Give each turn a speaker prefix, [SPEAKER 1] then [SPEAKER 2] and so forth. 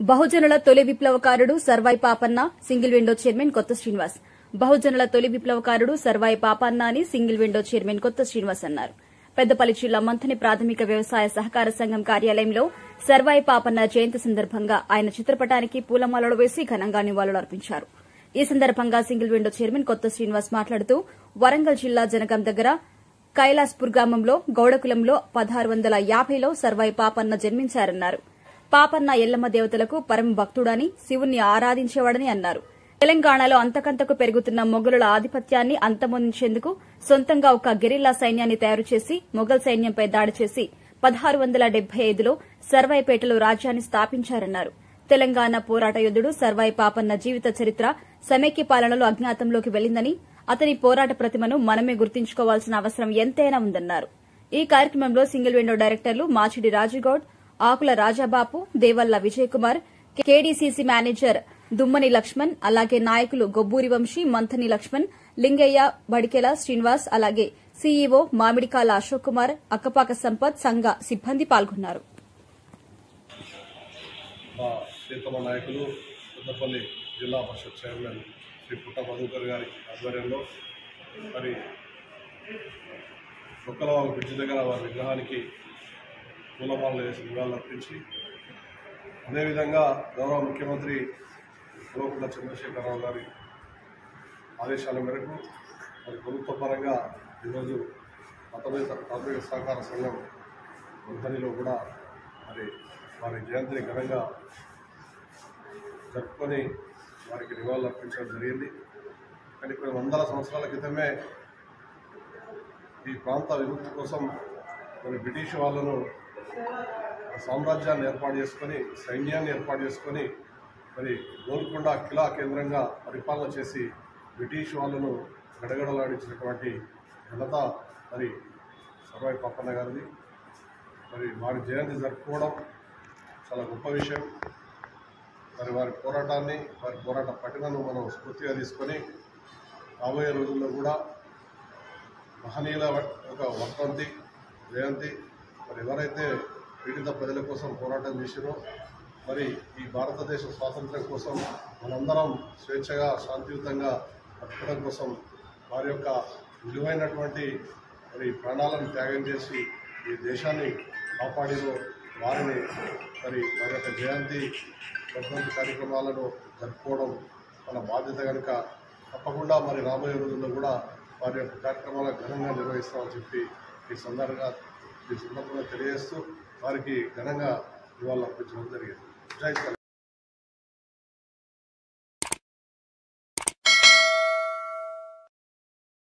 [SPEAKER 1] బహుజనుల తొలి విప్లవకారుడు Sarvai Papanna single window chairman Kotha Srinivas బహుజనుల తొలి విప్లవకారుడు సర్వాయి పాపన్న అని single window chairman Kotha Srinivas అన్నారు పెద్దపల్లి జిల్లా మంథని ప్రాథమిక వ్యవసాయ సహకార సంఘం కార్యాలయంలో సర్వాయి పాపన్న జయంతి సందర్భంగా ఆయన చిత్రపటానికి పూలమాలలు వేసి ఘనంగా నివాళులర్పించారు ఈ సందర్భంగా single window chairman Kotha Srinivas మాట్లాడుతూ వరంగల్ జిల్లా జనగాం దగ్గర కైలాస్పూర్ గ్రామంలో గౌడకులంలో పదహారు వందల యాభైలో సర్వాయి పాపన్న జన్మించారన్నారు పాపన్న ఎల్లమ్మ దేవతలకు పరమ భక్తుడని శివుణ్ణి ఆరాధించేవాడని అన్నారు తెలంగాణలో అంతకంతకు పెరుగుతున్న మొఘలుల ఆధిపత్యాన్ని అంతమొందించేందుకు సొంతంగా ఒక గెరిల్లా సైన్యాన్ని తయారు చేసి మొఘల్ సైన్యంపై దాడి చేసి పదహారు వందల డెబ్బై ఐదులో సర్వాయిపేటలో రాజ్యాన్ని స్థాపించారన్నారు తెలంగాణ పోరాట యోధుడు సర్వాయి పాపన్న జీవిత చరిత్ర సమైక్య పాలనలో అజ్ఞాతంలోకి వెళ్లిందని అతని పోరాట ప్రతిమను మనమే గుర్తుంచుకోవాల్సిన అవసరం ఎంతైనా ఉందన్నారు ఈ కార్యక్రమంలో సింగిల్ విండో డైరెక్టర్లు మాచిడి రాజుగౌడ్ ఆకుల రాజాబాపు దేవల్ల విజయ్ కుమార్ కేడీసీసీ మేనేజర్ దుమ్మని లక్ష్మణ్ అలాగే నాయకులు గొబ్బూరి వంశీ మంథని లక్ష్మణ్ లింగయ్య బడికెల శ్రీనివాస్ అలాగే సీఈఓ మామిడికాల అశోక్ కుమార్ అక్కపాక సంపత్ సంఘ సిబ్బంది పాల్గొన్నారు
[SPEAKER 2] మా ప్రీతమ నాయకులు పెద్దపల్లి జిల్లా పరిషత్ చైర్మన్ శ్రీ పుట్ట మధుకర్ గారి ఆధ్వర్యంలో మరి చుక్కలవాగు బ్రిడ్జి దగ్గర వారి విగ్రహానికి పూలమాలలు వేసి నివాళులు అర్పించి అదేవిధంగా గౌరవ ముఖ్యమంత్రి లోకుల చంద్రశేఖరరావు గారి ఆదేశాల మేరకు మరి ప్రభుత్వ పరంగా ఈరోజు ప్రాథమిక ప్రాథమిక సహకార సంఘం కంపెనీలో కూడా మరి వారి జయంతిని ఘనంగా జరుపుకొని వారికి నివాళులు అర్పించడం జరిగింది కానీ కొన్ని వందల సంవత్సరాల క్రితమే ఈ ప్రాంత విముక్తి కోసం మరి బ్రిటిష్ వాళ్ళను సామ్రాజ్యాన్ని ఏర్పాటు చేసుకొని సైన్యాన్ని ఏర్పాటు చేసుకొని మరి గోల్కొండ కిలా కేంద్రంగా పరిపాలన చేసి బ్రిటిష్ వాళ్ళను గడగడలాడించినటువంటి ఘనత మరి సర్వాయి పాపన్న గారిది మరి వారి జయంతి జరుపుకోవడం చాలా గొప్ప విషయం మరి వారి పోరాటాన్ని వారి పోరాట పటిమను మనం స్ఫూర్తిగా తీసుకొని రాబోయే రోజుల్లో కూడా మహనీయుల ఒక వర్ధంతి జయంతి మరి ఎవరైతే పీడిత ప్రజల కోసం పోరాటం చేసిరో మరి ఈ భారతదేశ స్వాతంత్ర్యం కోసం మనందరం స్వేచ్ఛగా శాంతియుతంగా బతకడం కోసం వారి యొక్క విలువైనటువంటి మరి ప్రాణాలను త్యాగం చేసి ఈ దేశాన్ని కాపాడినో వారిని మరి వారి యొక్క జయంతి వర్ధంతి కార్యక్రమాలను జరుపుకోవడం మన బాధ్యత కనుక తప్పకుండా మరి రాబోయే రోజుల్లో కూడా వారి యొక్క కార్యక్రమాలను ఘనంగా నిర్వహిస్తామని చెప్పి ఈ సందర్భంగా ఈ సందర్భంగా తెలియజేస్తూ వారికి ఘనంగా నివాళులు అర్పించడం జరిగింది జై తెలంగాణ.